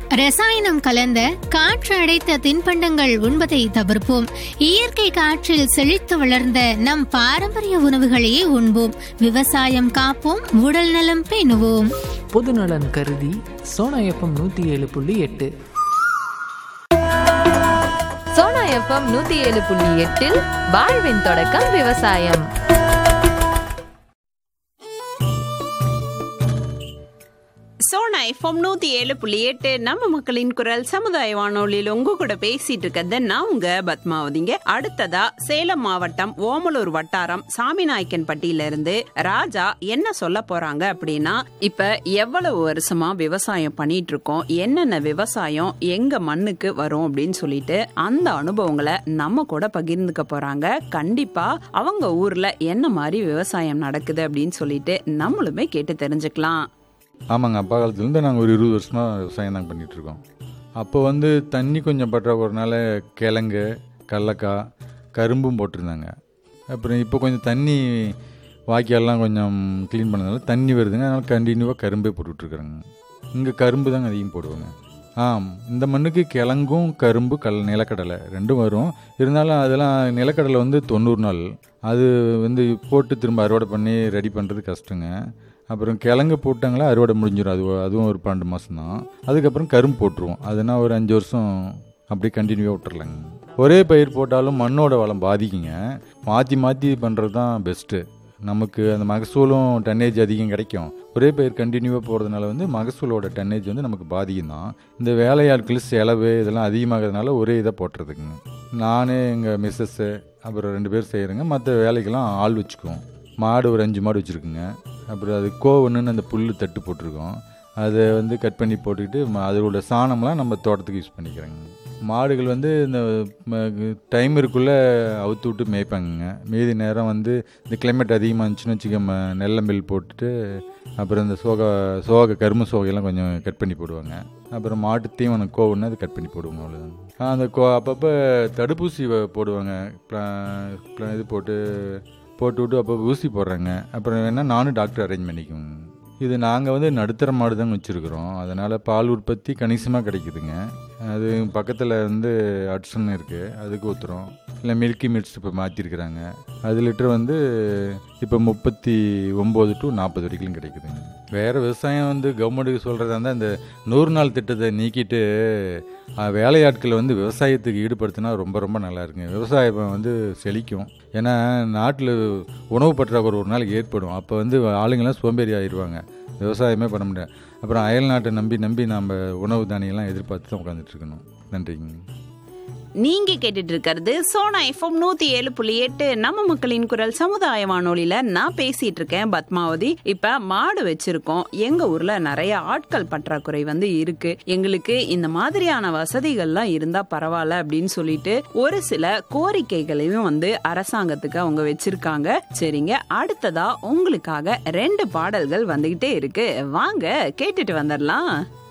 ரசாயனம் கலந்த காற்று அடைத்த தின்பண்டங்கள் உண்பதை தவிர்ப்போம் இயற்கை காற்றில் செழித்து வளர்ந்த நம் பாரம்பரிய உணவுகளையே உண்போம் விவசாயம் காப்போம் உடல் நலம் பேணுவோம் பொதுநலன் கருதி சோனா எஃப்எம் நூற்றி ஏழு புள்ளி எட்டு சோனா எஃப்எம் நூத்தி ஏழு புள்ளி எட்டில் வாழ்வின் தொடக்கம் விவசாயம் சோனா எஃப்எம் நூத்தி ஏழு புள்ளி எட்டு நம்ம மக்களின் குரல் சமுதாய வானொலியில் உங்க கூட பேசிட்டு இருக்கிறது நான் உங்க பத்மாவதிங்க அடுத்ததா சேலம் மாவட்டம் ஓமலூர் வட்டாரம் சாமிநாயக்கன்பட்டியில இருந்து ராஜா என்ன சொல்ல போறாங்க அப்படின்னா இப்ப எவ்வளவு வருஷமா விவசாயம் பண்ணிட்டு இருக்கோம் என்னென்ன விவசாயம் எங்க மண்ணுக்கு வரும் அப்படின்னு சொல்லிட்டு அந்த அனுபவங்களை நம்ம கூட பகிர்ந்துக்க போறாங்க கண்டிப்பா அவங்க ஊர்ல என்ன மாதிரி விவசாயம் நடக்குது அப்படின்னு சொல்லிட்டு நம்மளுமே கேட்டு தெரிஞ்சுக்கலாம் ஆமாங்க அப்பா காலத்துலேருந்து நாங்கள் ஒரு இருபது வருஷமாக விவசாயம் தான் பண்ணிகிட்ருக்கோம் அப்போ வந்து தண்ணி கொஞ்சம் பற்றாக்குறனால கிழங்கு கடலக்காய் கரும்பும் போட்டிருந்தாங்க அப்புறம் இப்போ கொஞ்சம் தண்ணி வாய்க்காலெலாம் கொஞ்சம் க்ளீன் பண்ணதுனால தண்ணி வருதுங்க அதனால் கண்டினியூவாக கரும்பே போட்டுட்ருக்குறாங்க இங்கே கரும்பு தாங்க அதிகம் போடுவாங்க ஆ இந்த மண்ணுக்கு கிழங்கும் கரும்பு கல் நிலக்கடலை ரெண்டும் வரும் இருந்தாலும் அதெல்லாம் நிலக்கடலை வந்து தொண்ணூறு நாள் அது வந்து போட்டு திரும்ப அறுவடை பண்ணி ரெடி பண்ணுறது கஷ்டங்க அப்புறம் கிழங்கு போட்டாங்களா அறுவடை முடிஞ்சிடும் அது அதுவும் ஒரு பன்னெண்டு மாதம் தான் அதுக்கப்புறம் கரும்பு போட்டுருவோம் அதுனா ஒரு அஞ்சு வருஷம் அப்படியே கண்டினியூவாக விட்டுறலாங்க ஒரே பயிர் போட்டாலும் மண்ணோட வளம் பாதிக்குங்க மாற்றி மாற்றி பண்ணுறது தான் பெஸ்ட்டு நமக்கு அந்த மகசூலும் டன்னேஜ் அதிகம் கிடைக்கும் ஒரே பயிர் கண்டினியூவாக போகிறதுனால வந்து மகசூலோட டன்னேஜ் வந்து நமக்கு பாதிக்கும் தான் இந்த வேலையாட்கள் செலவு இதெல்லாம் அதிகமாகிறதுனால ஒரே இதை போட்டுறதுக்குங்க நானே எங்கள் மிஸ்ஸஸ்ஸு அப்புறம் ரெண்டு பேர் செய்கிறேங்க மற்ற வேலைக்கெல்லாம் ஆள் வச்சுக்குவோம் மாடு ஒரு அஞ்சு மாடு வச்சுருக்குங்க அப்புறம் அது கோவணுன்னு அந்த புல் தட்டு போட்டிருக்கோம் அதை வந்து கட் பண்ணி போட்டுக்கிட்டு ம- அதோட சாணம்லாம் நம்ம தோட்டத்துக்கு யூஸ் பண்ணிக்கிறோங்க மாடுகள் வந்து இந்த டைம் இருக்குள்ளே அவுத்து விட்டு மேய்ப்பாங்கங்க மீதி நேரம் வந்து இந்த கிளைமேட் அதிகமாக இருந்துச்சுன்னு வச்சுக்க ம- நெல்லம்பில் போட்டுட்டு அப்புறம் இந்த சோகா சோக கரும்பு சோகையெல்லாம் கொஞ்சம் கட் பண்ணி போடுவாங்க அப்புறம் மாட்டு தீவனம் கோவுன்னு அது கட் பண்ணி போடுவாங்க அவ்வளோதான் ஆ, அந்த கோ அப்பப்போ தடுப்பூசி வ- போடுவாங்க ப்ளா- ப்ளா- இது போட்டு போட்டு விட்டு அப்போ ஊசி போடுறாங்க அப்புறம் வேணால் நானும் டாக்டர் அரேஞ்ச் பண்ணிக்குவோங்க இது நாங்கள் வந்து நடுத்தர மாடு தான் வச்சுருக்குறோம் அதனால் பால் உற்பத்தி கணிசமாக கிடைக்குதுங்க அது பக்கத்தில் வந்து அட்சன் இருக்குது அதுக்கு ஊற்றுறோம் இல்லை மில்கி மிட்ஸ் இப்போ மாற்றிருக்கிறாங்க அது லிட்டர் வந்து இப்போ முப்பத்தி ஒம்பது டு நாற்பது வரைக்கும் கிடைக்குதுங்க வேறு விவசாயம் வந்து கவர்மெண்ட்டுக்கு சொல்கிறதா இருந்தால் இந்த நூறு நாள் திட்டத்தை நீக்கிட்டு அஹ், வேலையாட்களை வந்து விவசாயத்துக்கு ஈடுபடுத்தினா ரொம்ப ரொம்ப நல்லா இருக்குங்க விவசாயம் வந்து செழிக்கும் ஏன்னா நாட்டில் உணவு பற்றாக்குறை ஒரு நாளைக்கு ஏற்படும் அப்போ வந்து ஆளுங்கெல்லாம் சோம்பேறி ஆயிடுவாங்க விவசாயமே பண்ண முடியாது அப்புறம் அயல் நாட்டை நம்பி நம்பி நம்ம உணவு தானியெல்லாம் எதிர்பார்த்து தான் உட்காந்துட்டு இருக்கணும் நன்றிங்க நீங்க கேட்டுட்டு இருக்கிறது சோனா எஃப்எம் நூத்தி ஏழு புள்ளி எட்டு நம்ம மக்களின் குரல் சமுதாய வானொலியில நான் பேசிட்டு இருக்கேன் பத்மாவதி இப்ப மாடு வச்சிருக்கோம் எங்க ஊர்ல நிறைய ஆட்கள் பற்றாக்குறை வந்து இருக்கு எங்களுக்கு இந்த மாதிரியான வசதிகள்லாம் இருந்தா பரவாயில்ல அப்படின்னு சொல்லிட்டு ஒரு சில கோரிக்கைகளையும் வந்து அரசாங்கத்துக்கு அவங்க வச்சிருக்காங்க சரிங்க அடுத்ததா உங்களுக்காக ரெண்டு பாடல்கள் வந்துகிட்டே இருக்கு வாங்க கேட்டுட்டு வந்துடலாம்